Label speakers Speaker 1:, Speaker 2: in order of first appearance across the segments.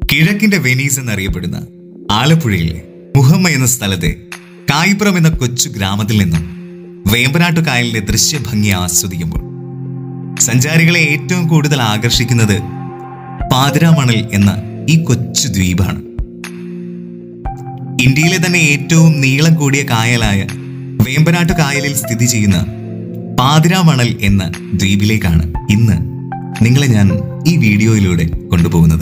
Speaker 1: കിഴക്കിന്റെ Venice എന്നറിയപ്പെടുന്ന ആലപ്പുഴയിലെ മുഹമ്മ എന്ന സ്ഥലത്തെ കായിപ്പുറം എന്ന കൊച്ചു ഗ്രാമത്തിൽ നിന്നും വേമ്പനാട്ടു കായലിന്റെ ദൃശ്യഭംഗി ആസ്വദിക്കുമ്പോൾ സഞ്ചാരികളെ ഏറ്റവും കൂടുതൽ ആകർഷിക്കുന്നത് പാതിരാമണൽ എന്ന ഈ കൊച്ചു ദ്വീപാണ് ഇന്ത്യയിലെ തന്നെ ഏറ്റവും നീളം കൂടിയ കായലായ വേമ്പനാട്ടു കായലിൽ സ്ഥിതി ചെയ്യുന്ന പാതിരാമണൽ എന്ന ദ്വീപിലേക്കാണ് ഇന്ന് നിങ്ങളെ ഞാൻ ഈ വീഡിയോയിലൂടെ കൊണ്ടുപോകുന്നത്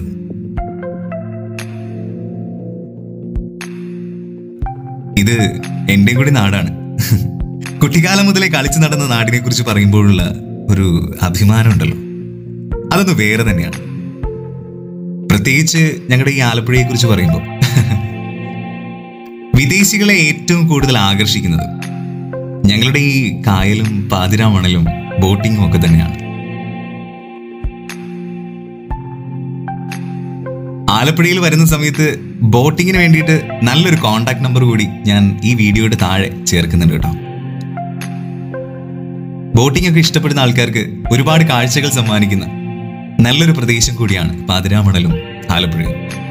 Speaker 1: ഇത് എൻ്റെ കൂടി നാടാണ് കുട്ടിക്കാലം മുതലേ കളിച്ചു നടന്ന നാടിനെ കുറിച്ച് പറയുമ്പോഴുള്ള ഒരു അഭിമാനമുണ്ടല്ലോ അതൊന്ന് വേറെ തന്നെയാണ് പ്രത്യേകിച്ച് ഞങ്ങളുടെ ഈ ആലപ്പുഴയെ കുറിച്ച് പറയുമ്പോൾ വിദേശികളെ ഏറ്റവും കൂടുതൽ ആകർഷിക്കുന്നത് ഞങ്ങളുടെ ഈ കായലും പാതിരാമണലും ബോട്ടിങ്ങും ഒക്കെ തന്നെയാണ് ആലപ്പുഴയിൽ വരുന്ന സമയത്ത് ബോട്ടിങ്ങിന് വേണ്ടിയിട്ട് നല്ലൊരു കോണ്ടാക്ട് നമ്പർ കൂടി ഞാൻ ഈ വീഡിയോയുടെ താഴെ ചേർക്കുന്നുണ്ട് കേട്ടോ ബോട്ടിംഗ് ഒക്കെ ഇഷ്ടപ്പെടുന്ന ആൾക്കാർക്ക് ഒരുപാട് കാഴ്ചകൾ സമ്മാനിക്കുന്ന നല്ലൊരു പ്രദേശം കൂടിയാണ് പാതിരാമണലും ആലപ്പുഴയും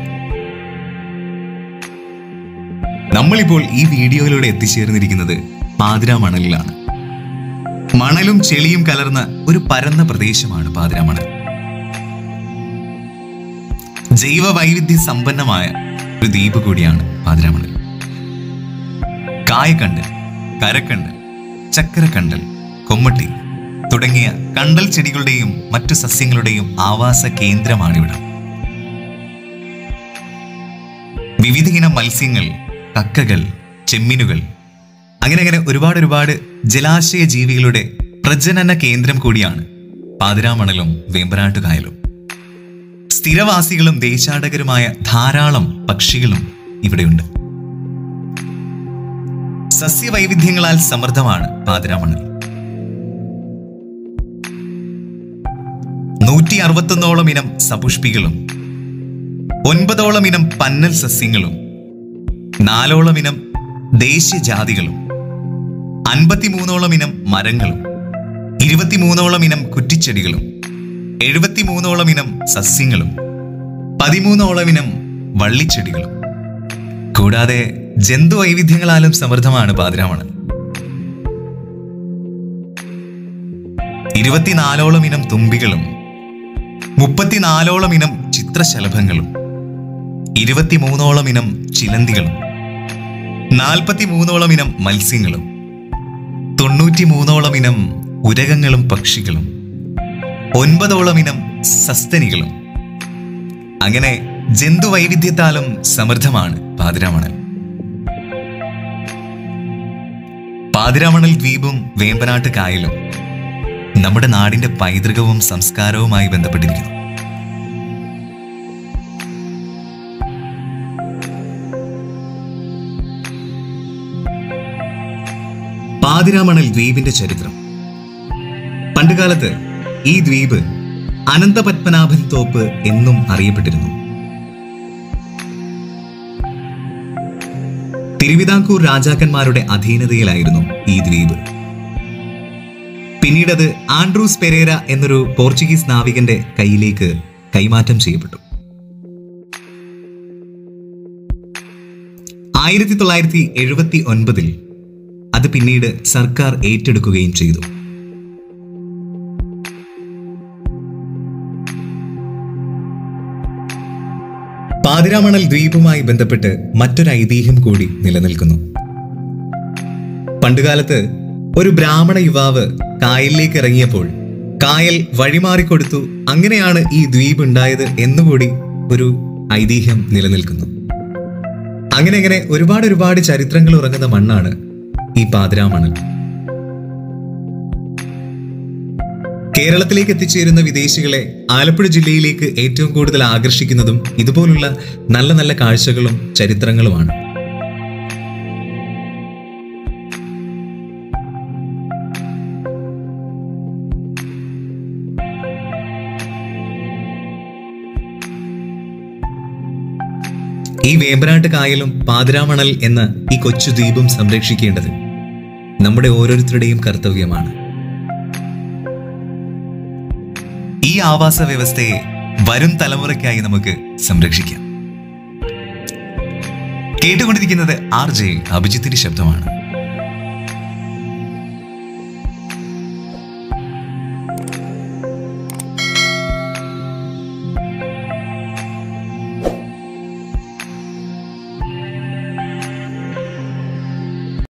Speaker 1: നമ്മളിപ്പോൾ ഈ വീഡിയോയിലൂടെ എത്തിച്ചേർന്നിരിക്കുന്നത് പാതിരാമണലിലാണ് മണലും ചെളിയും കലർന്ന ഒരു പരന്ന പ്രദേശമാണ് പാതിരാമണൽ ജൈവ വൈവിധ്യ സമ്പന്നമായ ഒരു ദ്വീപ് കൂടിയാണ് പാതിരാമണൽ കായക്കണ്ടൽ കരക്കണ്ടൽ ചക്കരക്കണ്ടൽ കൊമ്മട്ടി തുടങ്ങിയ കണ്ടൽ ചെടികളുടെയും മറ്റു സസ്യങ്ങളുടെയും ആവാസ കേന്ദ്രമാണിവിടം വിവിധയിനം മത്സ്യങ്ങൾ കക്കകൾ ചെമ്മീനുകൾ അങ്ങനെ അങ്ങനെ ഒരുപാട് ഒരുപാട് ജലാശയ ജീവികളുടെ പ്രജനന കേന്ദ്രം കൂടിയാണ് പാതിരാമണലും വേമ്പനാട്ടു കായലും സ്ഥിരവാസികളും ദേശാടകരുമായ ധാരാളം പക്ഷികളും ഇവിടെയുണ്ട് സസ്യവൈവിധ്യങ്ങളാൽ സമൃദ്ധമാണ് പാതിരാമണൽ നൂറ്റി അറുപത്തൊന്നോളം ഇനം സപുഷ്പികളും ഒൻപതോളം ഇനം പന്നൽ സസ്യങ്ങളും നാലോളം ഇനം ദേശീയജാതികളും അൻപത്തിമൂന്നോളം ഇനം മരങ്ങളും ഇരുപത്തിമൂന്നോളം ഇനം കുറ്റിച്ചെടികളും എഴുപത്തിമൂന്നോളം ഇനം സസ്യങ്ങളും പതിമൂന്നോളം ഇനം വള്ളിച്ചെടികളും കൂടാതെ ജന്തു വൈവിധ്യങ്ങളാലും സമൃദ്ധമാണ് പാതിരാമണൽ ഇരുപത്തിനാലോളം ഇനം തുമ്പികളും മുപ്പത്തിനാലോളം ഇനം ചിത്രശലഭങ്ങളും ഇരുപത്തിമൂന്നോളം ഇനം ചിലന്തികളും നാൽപ്പത്തിമൂന്നോളം ഇനം മത്സ്യങ്ങളും തൊണ്ണൂറ്റിമൂന്നോളം ഇനം ഉരകങ്ങളും പക്ഷികളും ഒൻപതോളം ഇനം സസ്തനികളും അങ്ങനെ ജന്തുവൈവിധ്യത്താലും സമൃദ്ധമാണ് പാതിരാമണൽ പാതിരാമണൽ ദ്വീപും വേമ്പനാട്ട് കായലും നമ്മുടെ നാടിന്റെ പൈതൃകവും സംസ്കാരവുമായി ബന്ധപ്പെട്ടിരിക്കുന്നു പാതിരാമണൽ ദ്വീപിന്റെ ചരിത്രം പണ്ടുകാലത്ത് ഈ ദ്വീപ് അനന്തപത്മനാഭൻ തോപ്പ് എന്നും അറിയപ്പെട്ടിരുന്നു തിരുവിതാംകൂർ രാജാക്കന്മാരുടെ അധീനതയിലായിരുന്നു ഈ ദ്വീപ് പിന്നീടത് ആൻഡ്രൂസ് പെരേര എന്നൊരു പോർച്ചുഗീസ് നാവികന്റെ കയ്യിലേക്ക് കൈമാറ്റം ചെയ്യപ്പെട്ടു ആയിരത്തി തൊള്ളായിരത്തി എഴുപത്തി ഒൻപതിൽ അത് പിന്നീട് സർക്കാർ ഏറ്റെടുക്കുകയും ചെയ്തു പാതിരാമണൽ ദ്വീപുമായി ബന്ധപ്പെട്ട് മറ്റൊരു ഐതിഹ്യം കൂടി നിലനിൽക്കുന്നു പണ്ടുകാലത്ത് ഒരു ബ്രാഹ്മണ യുവാവ് കായലിലേക്ക് ഇറങ്ങിയപ്പോൾ കായൽ വഴിമാറിക്കൊടുത്തു അങ്ങനെയാണ് ഈ ദ്വീപ് ഉണ്ടായത് എന്നുകൂടി ഒരു ഐതിഹ്യം നിലനിൽക്കുന്നു അങ്ങനെ അങ്ങനെ ഒരുപാട് ഒരുപാട് ചരിത്രങ്ങൾ ഉറങ്ങുന്ന മണ്ണാണ് ഈ പാതിരാമണൽ കേരളത്തിലേക്ക് എത്തിച്ചേരുന്ന വിദേശികളെ ആലപ്പുഴ ജില്ലയിലേക്ക് ഏറ്റവും കൂടുതൽ ആകർഷിക്കുന്നതും ഇതുപോലുള്ള നല്ല നല്ല കാഴ്ചകളും ചരിത്രങ്ങളുമാണ് ഈ വേമ്പനാട്ട് കായലും പാതിരാമണൽ എന്ന ഈ കൊച്ചു ദ്വീപും സംരക്ഷിക്കേണ്ടത് നമ്മുടെ ഓരോരുത്തരുടെയും കർത്തവ്യമാണ് ഈ ആവാസ വ്യവസ്ഥയെ വരും തലമുറയ്ക്കായി നമുക്ക് സംരക്ഷിക്കാം കേട്ടുകൊണ്ടിരിക്കുന്നത് ആർ ജെ അഭിജിത്തിന്റെ ശബ്ദമാണ്